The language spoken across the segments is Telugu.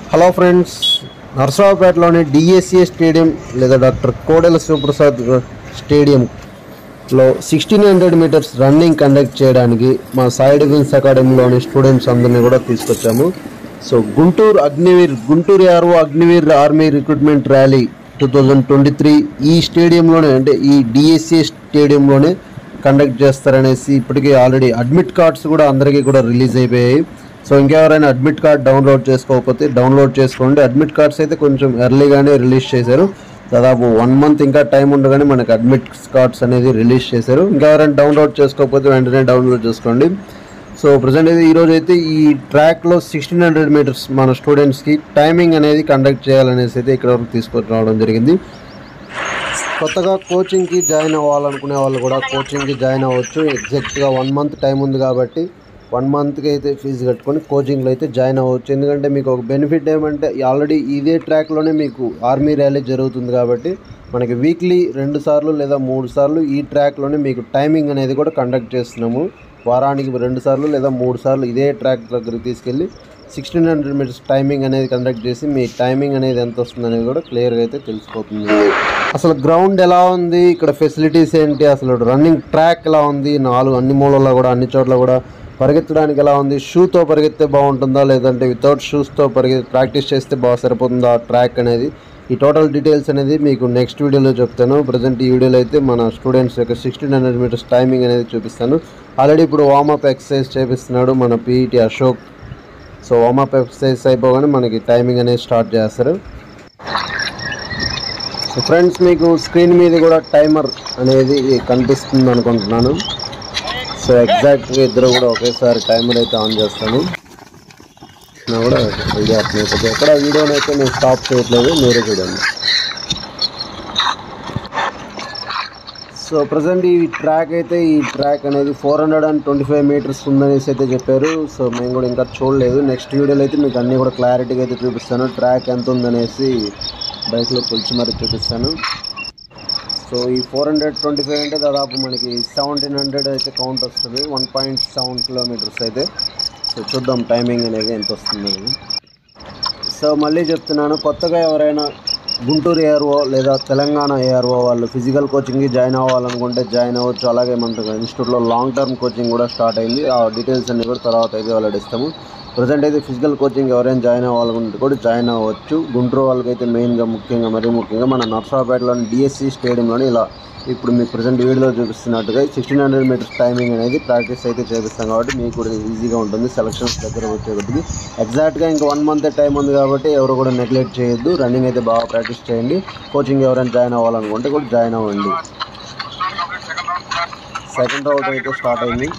హలో ఫ్రెండ్స్ నర్సరావుపేటలోని డిఎస్సిఏ స్టేడియం లేదా డాక్టర్ కోడెల శివప్రసాద్ స్టేడియంలో sixteen hundred metres running conduct చేయడానికి మా సాయి డిఫెన్స్ అకాడమీలోని స్టూడెంట్స్ అందరినీ కూడా తీసుకొచ్చాము so Guntur Agniveer Guntur RO Agniveer army recruitment rally two thousand twenty three ఈ స్టేడియంలోనే అంటే ఈ డిఎస్సిఏ స్టేడియంలోనే కండక్ట్ చేస్తారనేసి ఇప్పటికే ఆల్రెడీ అడ్మిట్ కార్డ్స్ కూడా అందరికీ కూడా రిలీజ్ అయిపోయాయి సో ఇంకెవరైనా అడ్మిట్ కార్డ్ డౌన్లోడ్ చేసుకోకపోతే డౌన్లోడ్ చేసుకోండి అడ్మిట్ కార్డ్స్ అయితే కొంచెం ఎర్లీగానే రిలీజ్ చేశారు దాదాపు వన్ మంత్ ఇంకా టైం ఉండగానే మనకి అడ్మిట్ కార్డ్స్ అనేది రిలీజ్ చేశారు ఇంకెవరైనా డౌన్లోడ్ చేసుకోకపోతే వెంటనే డౌన్లోడ్ చేసుకోండి సో ప్రజెంట్ అయితే ఈరోజు అయితే ఈ ట్రాక్లో సిక్స్టీన్ హండ్రెడ్ మీటర్స్ మన స్టూడెంట్స్కి టైమింగ్ అనేది కండక్ట్ చేయాలనేసి అయితే ఇక్కడ వరకు తీసుకొని రావడం జరిగింది కొత్తగా కోచింగ్కి జాయిన్ అవ్వాలనుకునే వాళ్ళు కూడా కోచింగ్కి జాయిన్ అవ్వచ్చు ఎగ్జాక్ట్గా వన్ మంత్ టైం ఉంది కాబట్టి వన్ మంత్కి అయితే ఫీజు కట్టుకొని కోచింగ్లో అయితే జాయిన్ అవ్వచ్చు ఎందుకంటే మీకు ఒక బెనిఫిట్ ఏమంటే ఆల్రెడీ ఇదే ట్రాక్లోనే మీకు ఆర్మీ ర్యాలీ జరుగుతుంది కాబట్టి మనకి వీక్లీ రెండు సార్లు లేదా మూడు సార్లు ఈ ట్రాక్లోనే మీకు టైమింగ్ అనేది కూడా కండక్ట్ చేస్తున్నాము వారానికి రెండు సార్లు లేదా మూడు సార్లు ఇదే ట్రాక్ దగ్గరికి తీసుకెళ్ళి సిక్స్టీన్ హండ్రెడ్ మీటర్స్ టైమింగ్ అనేది కండక్ట్ చేసి మీ టైమింగ్ అనేది ఎంత వస్తుంది అనేది కూడా క్లియర్గా అయితే తెలిసిపోతుంది అసలు గ్రౌండ్ ఎలా ఉంది ఇక్కడ ఫెసిలిటీస్ ఏంటి అసలు రన్నింగ్ ట్రాక్ ఎలా ఉంది నాలుగు అన్ని మూలల్లో కూడా అన్ని చోట్ల కూడా పరిగెత్తడానికి ఎలా ఉంది షూతో పరిగెత్తే బాగుంటుందా లేదంటే వితౌట్ షూస్తో పరిగె ప్రాక్టీస్ చేస్తే బాగా సరిపోతుందా ట్రాక్ అనేది ఈ టోటల్ డీటెయిల్స్ అనేది మీకు నెక్స్ట్ వీడియోలో చెప్తాను ప్రజెంట్ ఈ వీడియోలో అయితే మన స్టూడెంట్స్ యొక్క సిక్స్టీన్ హండ్రెడ్ మీటర్స్ టైమింగ్ అనేది చూపిస్తాను ఆల్రెడీ ఇప్పుడు వార్మప్ ఎక్సర్సైజ్ చేపిస్తున్నాడు మన PET Ashok so warm up exercise అయిపోగానే మనకి టైమింగ్ అనేది స్టార్ట్ చేస్తారు సో ఫ్రెండ్స్ మీకు స్క్రీన్ మీద కూడా టైమర్ అనేది కనిపిస్తుంది అనుకుంటున్నాను సో ఎగ్జాక్ట్గా ఇద్దరు కూడా ఒకేసారి టైమర్ అయితే ఆన్ చేస్తాను నా కూడా ఐడియా అవుతుంది ఎక్కడ వీడియోని అయితే నేను స్టాప్ చేయట్లేదు మీరే చూడండి సో ప్రజెంట్ ఈ ట్రాక్ అయితే ఈ ట్రాక్ అనేది four hundred and twenty five metres ఉందనేసి అయితే చెప్పారు సో మేము కూడా ఇంకా చూడలేదు నెక్స్ట్ వీడియోలో అయితే మీకు అన్నీ కూడా క్లారిటీగా అయితే చూపిస్తాను ట్రాక్ ఎంత ఉందనేసి బైక్లో కొలిచి మరి చూపిస్తాను సో ఈ ఫోర్ హండ్రెడ్ ట్వంటీ ఫైవ్ అంటే దాదాపు మనకి సెవెంటీన్ హండ్రెడ్ అయితే కౌంట్ వస్తుంది వన్ పాయింట్ సెవెన్ కిలోమీటర్స్ అయితే సో చూద్దాం టైమింగ్ అనేది ఎంత వస్తుంది అనేది సో మళ్ళీ చెప్తున్నాను కొత్తగా ఎవరైనా గుంటూరు ఏఆర్ఓ లేదా తెలంగాణ ఏఆర్ఓ వాళ్ళు ఫిజికల్ కోచింగ్కి జాయిన్ అవ్వాలనుకుంటే జాయిన్ అవ్వచ్చు అలాగే మనకు ఇన్స్టిట్యూట్లో లాంగ్ టర్మ్ కోచింగ్ కూడా స్టార్ట్ అయింది ఆ డీటెయిల్స్ అన్ని కూడా తర్వాత అయితే వెల్లడిస్తాము ప్రజెంట్ అయితే ఫిజికల్ కోచింగ్ ఎవరైనా జాయిన్ అవ్వాలనుకుంటే కూడా జాయిన్ అవ్వచ్చు గుంటూరు వాళ్ళకైతే మెయిన్గా ముఖ్యంగా మరీ ముఖ్యంగా మన నర్సాపేటలోని డిఎస్సి స్టేడియంలోని ఇలా ఇప్పుడు మీకు ప్రజెంట్ వీడియోలో చూపిస్తున్నట్టుగా సిక్స్టీన్ హండ్రెడ్ మీటర్స్ టైమింగ్ అనేది ప్రాక్టీస్ అయితే చేపిస్తాం కాబట్టి మీకు కూడా ఈజీగా ఉంటుంది సెలక్షన్స్ దగ్గర వచ్చేకొద్దికి ఎగ్జాక్ట్గా ఇంకా వన్ మంత్ టైం ఉంది కాబట్టి ఎవరు కూడా నెగ్లెక్ట్ చేయొద్దు రన్నింగ్ అయితే బాగా ప్రాక్టీస్ చేయండి కోచింగ్ ఎవరైనా జాయిన్ అవ్వాలనుకుంటే కూడా జాయిన్ అవ్వండి సెకండ్ రౌండ్ అయితే స్టార్ట్ అయింది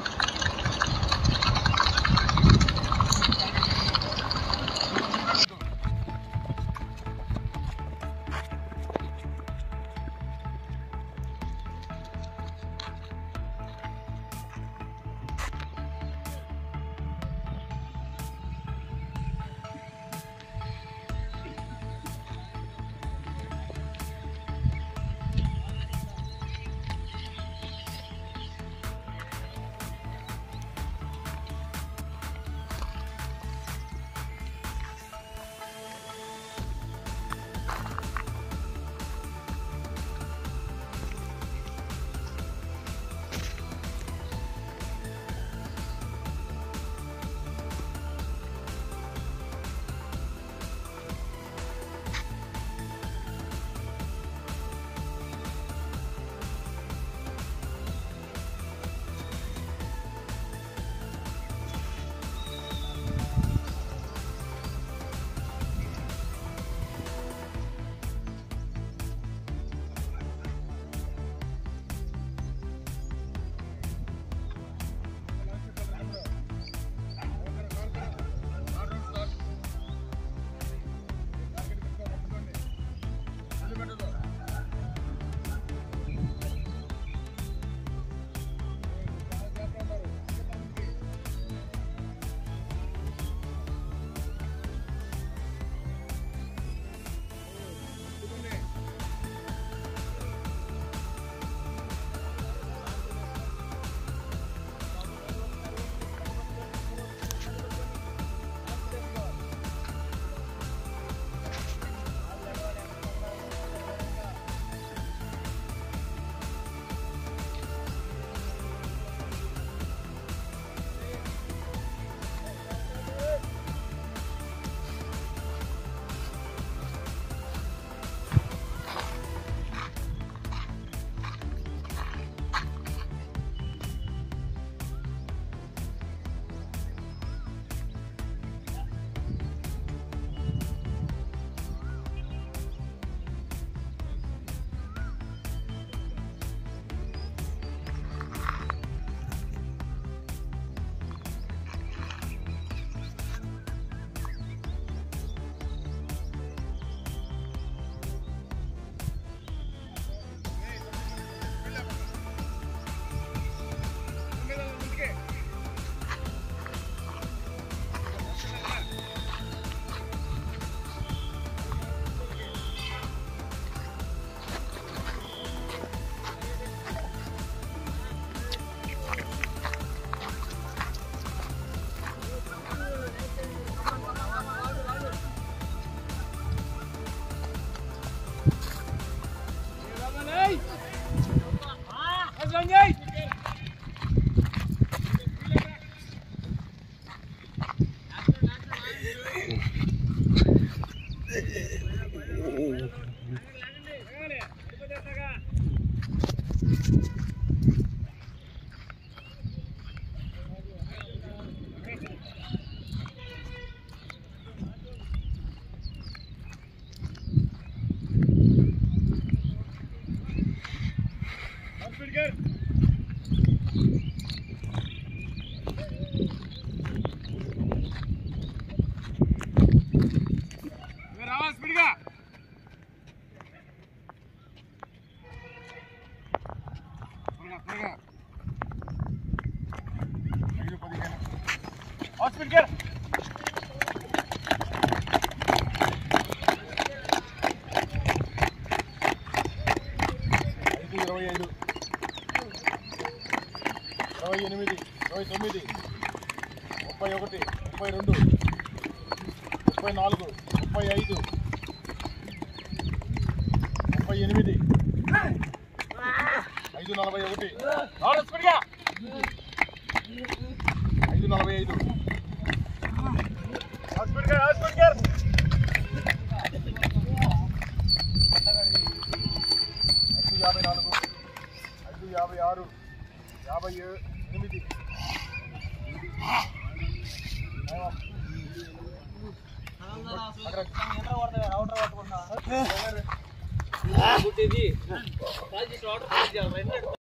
ఐదు ఇరవై ఐదు ఇరవై ఎనిమిది ఇరవై తొమ్మిది ముప్పై ఒకటి ముప్పై రెండు ముప్పై నాలుగు ముప్పై ఐదు ముప్పై ఎనిమిది ఐదు నలభై ఒకటి ఐదు నలభై ఐదు ఐదు యాభై నాలుగు ఐదు యాభై ఆరు యాభై ఏ- ఎనిమిది గుడ్డిది కాల్ చేసి ఆర్డర్ చేయాలి